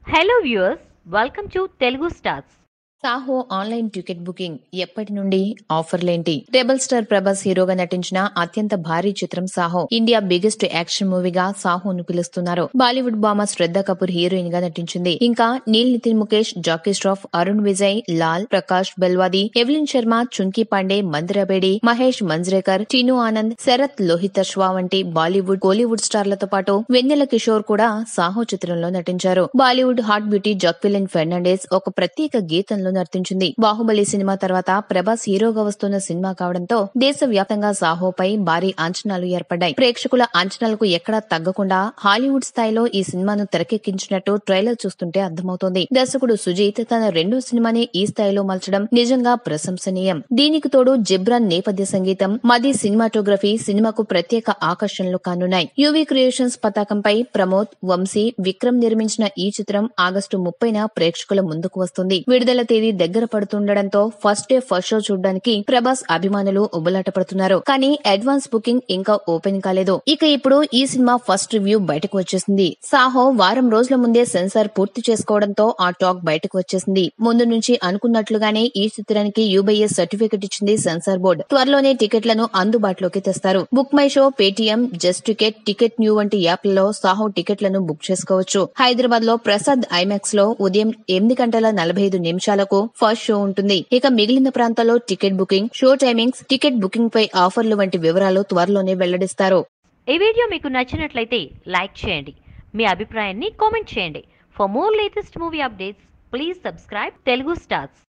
hello viewers welcome to Telugu stars Saaho online ticket booking ఎప్పటి నుండి ఆఫర్లేంటి rebel star Prabhas హీరోగా నటించిన అత్యంత భారీ చిత్రం సాహో ఇండియా బిగ్గెస్ట్ యాక్షన్ మూవీగా సాహోను పిలుస్తున్నారు బాలీవుడ్ బామ శ్రద్ధ కపూర్ హీరోయిన్ గా నటించింది ఇంకా నీల్ నితిన్ ముఖేష్ జాకీ ష్రాఫ్ అరుణ్ విజయ్ లాల్ ప్రకాష్ బెల్వాది ఎవలిన్ శర్మ చుంకీ పాండే మందిరబేడి మహేష్ మంజ్రేకర్ టిను ఆనంద్ శరత్ లోహితశ్వా వంటి బాలీవుడ్ కోలీవుడ్ స్టార్లతో పాటు వెన్నెల కిషోర్ కూడా సాహో చిత్రంలో నటించారు బాలీవుడ్ హాట్ బ్యూటీ జాక్విలిన్ ఫెర్నాండెస్ ఒక ప్రత్యేక గీతంలో నర్తించింది బాహుబలి సినిమా తర్వాత ప్రభాస్ హీరోగా వస్తున్న సినిమా కావడంతో దేశవ్యాప్తంగా సాహోపై భారీ అంచనాలు ఏర్పడ్డాయి ప్రేక్షకుల అంచనాలకు ఎక్కడా తగ్గకుండా హాలీవుడ్ స్థాయిలో ఈ సినిమాను తెరకెక్కించినట్టు ట్రైలర్ చూస్తుంటే అర్థమవుతోంది దర్శకుడు సుజీత్ తన రెండో సినిమాని ఈ స్థాయిలో మలచడం నిజంగా ప్రశంసనీయం దీనికి తోడు జిబ్రాన్ నేపథ్య సంగీతం మది సినిమాటోగ్రఫీ సినిమాకు ప్రత్యేక ఆకర్షణలు కానున్నాయి యువి క్రియేషన్స్ పతాకంపై ప్రమోద్ వంశీ విక్రమ్ నిర్మించిన ఈ చిత్రం ఆగస్టు ముప్పైన ప్రేక్షకుల ముందుకు వస్తుంది విడుదల తేదీ దగ్గర పడుతుండటంతో ఫస్ట్ డే ఫస్ట్ షో చూడడానికి ప్రభాస్ అభిమానులు ఉబ్బలాట పడుతున్నారు కానీ అడ్వాన్స్ బుకింగ్ ఇంకా ఓపెన్ కాలేదు ఇక ఇప్పుడు ఈ సినిమా ఫస్ట్ రివ్యూ బయటకు వచ్చేసింది సాహో వారం రోజుల ముందే సెన్సార్ పూర్తి చేసుకోవడంతో ఆ టాక్ బయటకు వచ్చేసింది ముందు నుంచి అనుకున్నట్లుగానే ఈ చిత్రానికి యూబైఎస్ సర్టిఫికెట్ ఇచ్చింది సెన్సార్ బోర్డు త్వరలోనే టికెట్లను అందుబాటులోకి తెస్తారు book my show Paytm just ticket ticket new వంటి యాప్లలో సాహో టికెట్లను బుక్ చేసుకోవచ్చు హైదరాబాద్ లో ప్రసాద్ ఐమాక్స్ లో ఉదయం ఎనిమిది గంటల నలభై ఐదు నిమిషాలకు ఫస్ట్ షో ఉంటుంది ఇక మిగిలిన ప్రాంతాల్లో ticket booking show timings ticket booking పై ఆఫర్లు వంటి వివరాలు త్వరలోనే వెల్లడిస్తారు ఈ వీడియో మీకు నచ్చినట్లయితే లైక్ చేయండి మీ అభిప్రాయాన్ని కామెంట్ చేయండి for more latest movie updates please subscribe Telugu stars